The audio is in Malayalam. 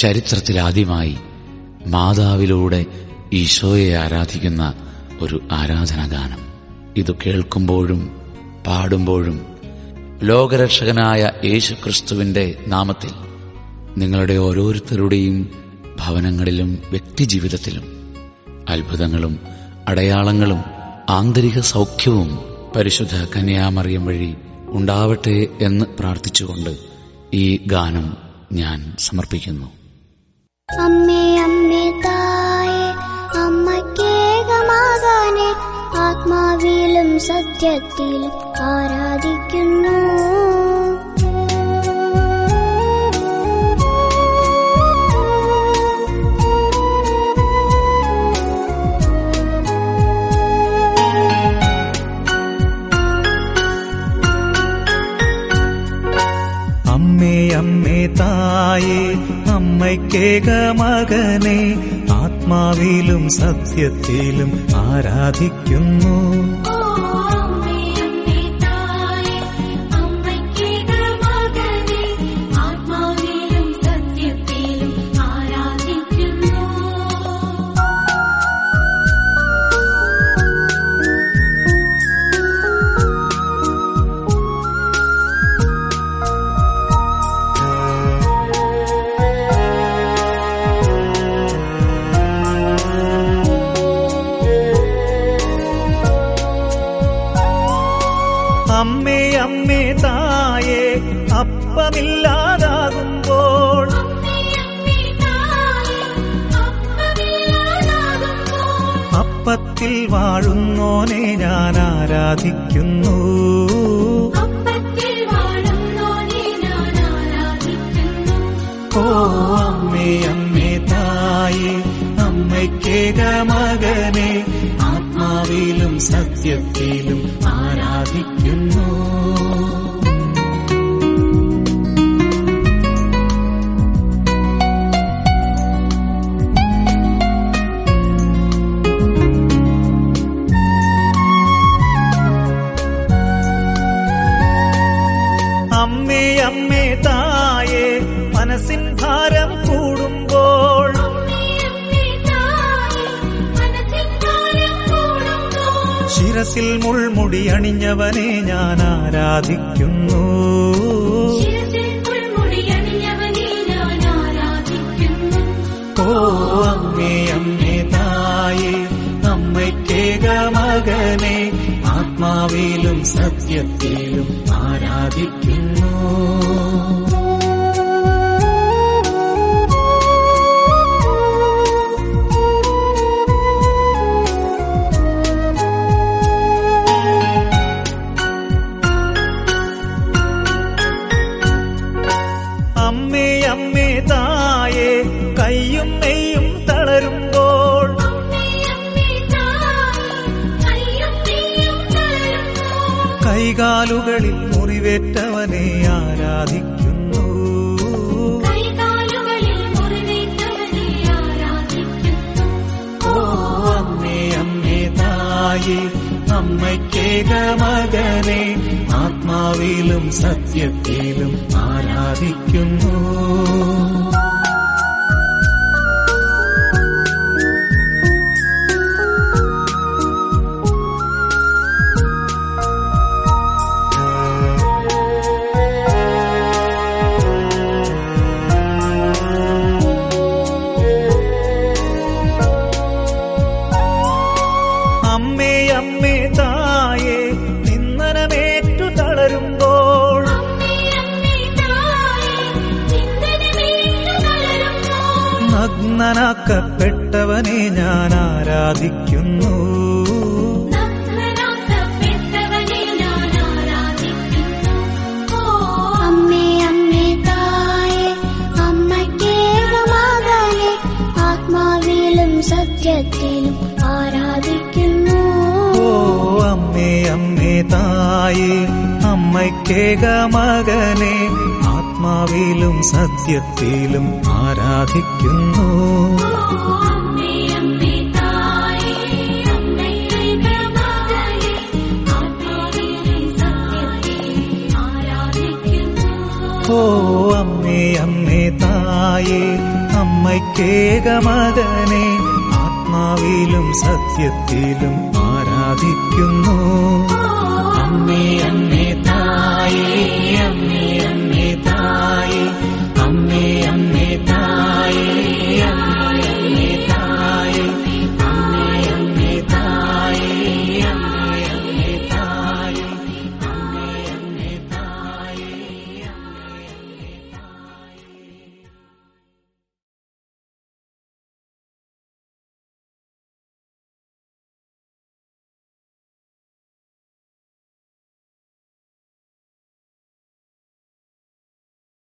ചരിത്രത്തിലാദ്യമായി മാതാവിലൂടെ ഈശോയെ ആരാധിക്കുന്ന ഒരു ആരാധനാഗാനം ഇത് കേൾക്കുമ്പോഴും പാടുമ്പോഴും ലോകരക്ഷകനായ യേശുക്രിസ്തുവിന്റെ നാമത്തിൽ നിങ്ങളുടെ ഓരോരുത്തരുടെയും ഭവനങ്ങളിലും വ്യക്തിജീവിതത്തിലും അത്ഭുതങ്ങളും അടയാളങ്ങളും ആന്തരിക സൗഖ്യവും പരിശുദ്ധ കന്യാമറിയം വഴി ഉണ്ടാവട്ടെ എന്ന് പ്രാർത്ഥിച്ചുകൊണ്ട് ഈ ഗാനം ഞാൻ സമർപ്പിക്കുന്നു അമ്മേ അമ്മേ തായേ അമ്മക്കേകമാകാനെ ആത്മാവിലും സത്യത്തിലും ആരാധിക്കുന്നു അമ്മേ അമ്മേ തായേ അമ്മയ്ക്കേക മകനെ ആത്മാവിലും സത്യത്തിലും ആരാധിക്കുന്നു ആത്മാവിലും സത്യത്തിലും ആരാധിക്കുന്നു അമ്മേ അമ്മേ തായേ അപ്പമില്ലാതാകുമ്പോൾ അപ്പത്തിൽ വാഴുന്നോനെ ഞാൻ ആരാധിക്കുന്നു ഓ അമ്മേ അമ്മേ തായേ അമ്മയ്ക്കേക മകനെ ആത്മാവിലും സത്യത്തിലും ആരാധിക്കുന്നു അമ്മേ അമ്മേ തായേ മനസ്സിൻ ഭാരം കൂടുമ്പോൾ ശിരസിൽ മുൾമുടി അണിഞ്ഞവനെ ഞാൻ ആരാധിക്കുന്നു ഓ അമ്മേ അമ്മേ തായേ അമ്മയ്ക്കേക മകനെ ആത്മാവിലും സത്യത്തിലും ആരാധിക്കുന്നു അമ്മേ അമ്മേ തായേ കയ്യും നെയ്യും തളരുമ്പോൾ കൈകാലുകളിൽ മുറിവേറ്റവനെ ആരാധിക്കുന്നു ഓ അമ്മേ അമ്മേ തായേ അമ്മയ്ക്കേക മകനെ ആത്മാവിലും സത്യത്തിലും ആരാധിക്കുന്നു അമ്മേ അമ്മേ തായേ നിന്ദനമേറ്റു തളരുമ്പോൾ നഗ്നനാക്കപ്പെട്ടവനെ ഞാൻ ആരാധിക്കുന്നു അമ്മേ അമ്മേ തായേ അമ്മക്കേകമാകാനെ ആത്മാവിലും സത്യത്തിലും ആരാധിക്കുന്നു ഓ അമ്മേ അമ്മേ തായേ അമ്മയ്ക്കേക മകനെ ആത്മാവിലും സത്യത്തിലും ആരാധിക്കുന്നു ഓ അമ്മേ അമ്മേ താ തായേ അമ്മയ്ക്കേക മകനെ ആത്മാവിലും സത്യത്തിലും ആരാധിക്കുന്നു അമ്മേ അമ്മേ